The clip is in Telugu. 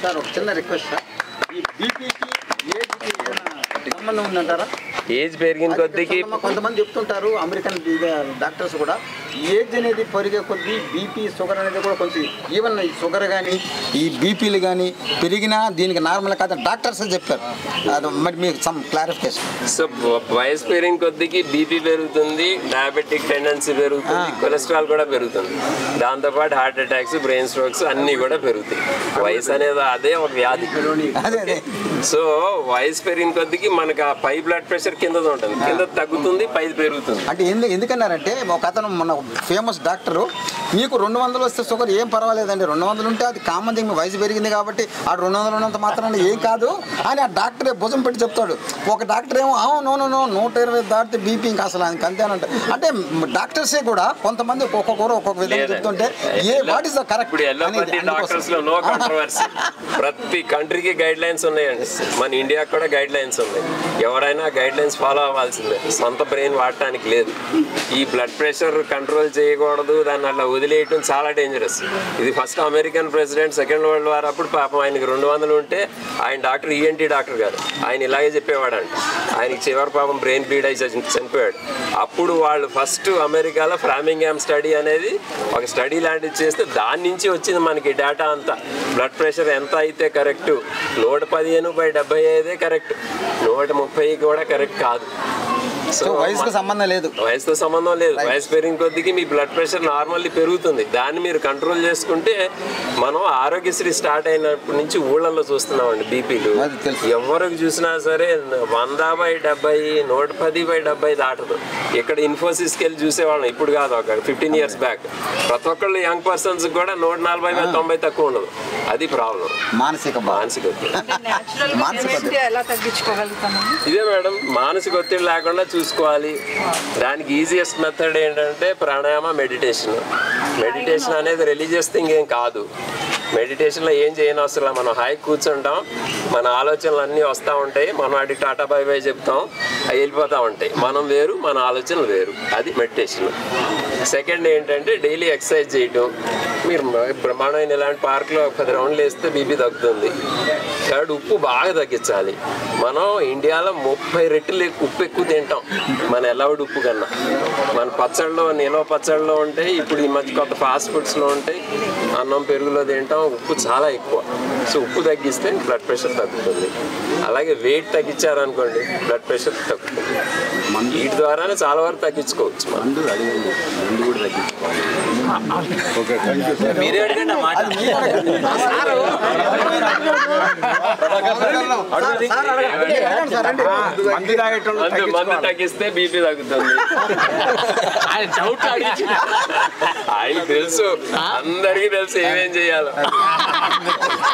సార్ ఒక చిన్న రిక్వెస్ట్ సార్ ఈ బీపీకి ఏజ్కి ఏమైనా సంబంధం ఉందంటారా ఏజ్ పెరిగిన కొద్దికి కొంతమ- కొంతమంది చెప్తుంటారు అమెరికన్ డాక్టర్స్ కూడా ఏజ్ అనేది పెరిగే కొద్దీ బీపీ షుగర్ అనేది కూడా కొంచెం ఈవెన్ ఈ షుగర్ కానీ ఈ బీపీలు కానీ పెరిగినా దీనికి నార్మల్ కాదు డాక్టర్స్ చెప్పారు అది మరి మీకు సమ్ క్లారిఫికేషన్ సో వయసు పెరిగిన కొద్దికి బీపీ పెరుగుతుంది డయాబెటిక్ టెండెన్సీ పెరుగుతుంది కొలెస్ట్రాల్ కూడా పెరుగుతుంది దాంతోపాటు హార్ట్ అటాక్స్ బ్రెయిన్ స్ట్రోక్స్ అన్నీ కూడా పెరుగుతాయి వయసు అనేది అదే ఒక వ్యాధి అదే అదే సో వయసు పెరిగిన కొద్దికి మనకి ఆ పై బ్లడ్ ప్రెషర్ కింద ఉంటుంది కింద తగ్గుతుంది పై పెరుగుతుంది అంటే ఎందు ఎందుకన్నారంటే ఒక అతను మన ఫేమస్ డాక్టరు మీకు రెండు వందలు వస్తే షుగర్ ఏం పర్వాలేదండి రెండు వందలు ఉంటే అది కామన్ థింగ్ మీ వయసు పెరిగింది కాబట్టి ఆ రెండు వందలు ఉన్నంత మాత్రాన ఏం కాదు అని ఆ డాక్టరే భుజం పెట్టి చెప్తాడు ఒక డాక్టర్ ఏమో నో నో నో నూట ఇరవై దాటితే బీపీ ఇంకా అసలు ఆయనకి అంతేనంట అంటే డాక్టర్సే కూడా కొంతమంది ఒక్కొక్కరు ఒక్కొక్క విధంగా లేదండి. చెప్తుంటే ఏ వాట్ ఇస్ ద కరెక్ట్ ఇప్పుడు ఎల్లోపతి డాక్టర్స్ లో నో కాంట్రవర్సీ ప్రతి కంట్రీకి గైడ్ లైన్స్ ఉన్నాయండి మన ఇండియాకి కూడా గైడ్ లైన్స్ ఉన్నాయి ఎవరైనా గైడ్ లైన్స్ ఫాలో అవ్వాల్సిందే సొంత బ్రెయిన్ వాడటానికి లేదు ఈ బ్లడ్ ప్రెషర్ కంట్రోల్ చేయకూడదు దాన్ని అట్లా వదిలేయటం చాలా డేంజరస్ ఇది first American president second world war అప్పుడు పాపం ఆయనకి రెండు వందలు ఉంటే ఆయన డాక్టర్ ఈఎన్టీ డాక్టర్ గారు ఆయన ఇలాగే చెప్పేవాడంట ఆయనకి చివరి పాపం బ్రెయిన్ బ్లీడ్ అయి చచ్చి- చనిపోయాడు అప్పుడు వాళ్ళు ఫస్ట్ అమెరికాలో ఫ్రామింగ్హామ్ స్టడీ అనేది ఒక స్టడీ లాంటిది చేస్తే దాని నుంచి వచ్చింది మనకి డేటా అంతా బ్లడ్ ప్రెషర్ ఎంత అయితే కరెక్ట్ నూట పదిహేను బై డెబ్బై ఐదే కరెక్ట్ నూట ముప్పై కూడా కరెక్ట్ కాదు సో వయసుకు సంబంధం లేదు వయసుతో సంబంధం లేదు వయసు పెరిగిన కొద్దికి మీ బ్లడ్ ప్రెషర్ నార్మల్లీ పెరుగుతుంది దాన్ని మీరు కంట్రోల్ చేసుకుంటే మనం ఆరోగ్యశ్రీ స్టార్ట్ అయినప్పటి నుంచి ఊళ్ళల్లో చూస్తున్నామండి బీపీలు అది తెలుసు. ఎవరికి చూసినా సరే వంద బై డెబ్బై నూట పది బై డెబ్బై దాటదు ఇక్కడ ఇన్ఫోసిస్కి వెళ్ళి చూసేవాళ్ళం ఇప్పుడు కాదు ఒక ఫిఫ్టీన్ ఇయర్స్ బ్యాక్ ప్రతి ఒక్కళ్ళు యంగ్ పర్సన్స్ కూడా నూట నలభై బై తొంభై తక్కువ ఉండదు అది ప్రాబ్లం మానసిక బాధ మానసిక ఒత్తిడి న్యాచురల్ మానసిక గా ఎలా తగ్గించుకోగలుగుతాము ఇదే మేడం మానసిక ఒత్తిడి లేకుండా చూసుకోవాలి దానికి ఈజియెస్ట్ మెథడ్ ఏంటంటే ప్రాణాయామ మెడిటేషన్ మెడిటేషన్ అనేది రిలీజియస్ థింగ్ ఏం కాదు మెడిటేషన్లో ఏం చేయని అవసరం లేదు. మనం హాయి కూర్చుంటాం మన ఆలోచనలు అన్నీ వస్తూ ఉంటాయి మనం వాటికి టాటా బై బై చెప్తాం అవి వెళ్ళిపోతూ ఉంటాయి మనం వేరు మన ఆలోచనలు వేరు అది మెడిటేషన్ సెకండ్ ఏంటంటే డైలీ ఎక్సర్సైజ్ చేయటం మీరు బ్రహ్మాండమైన ఇలాంటి పార్క్లో ఒక పది రౌండ్లు వేస్తే బీపీ తగ్గుతుంది థర్డ్ ఉప్పు బాగా తగ్గించాలి మనం ఇండియాలో ముప్పై రెట్లు ఎక్కువ- ఉప్పు ఎక్కువ తింటాం మన ఎలవడ్ ఉప్పు కన్నా మన పచ్చళ్ళలో నిలవ పచ్చళ్ళలో ఉంటాయి ఇప్పుడు ఈ మధ్య కొత్త ఫాస్ట్ ఫుడ్స్లో ఉంటాయి అన్నం పెరుగులో తింటాం ఉప్పు చాలా ఎక్కువ సో ఉప్పు తగ్గిస్తే బ్లడ్ ప్రెషర్ తగ్గుతుంది అలాగే వెయిట్ తగ్గించారనుకోండి బ్లడ్ ప్రెషర్ తగ్గుతుంది వీటి ద్వారానే చాలా వరకు తగ్గించుకోవచ్చు మనం మీరే అడగండి ఆ మాట మందు మందు తగ్గిస్తే బీపీ తగ్గుతుంది ఆయన తెలుసు అందరికీ తెలుసు ఏమేం చేయాలో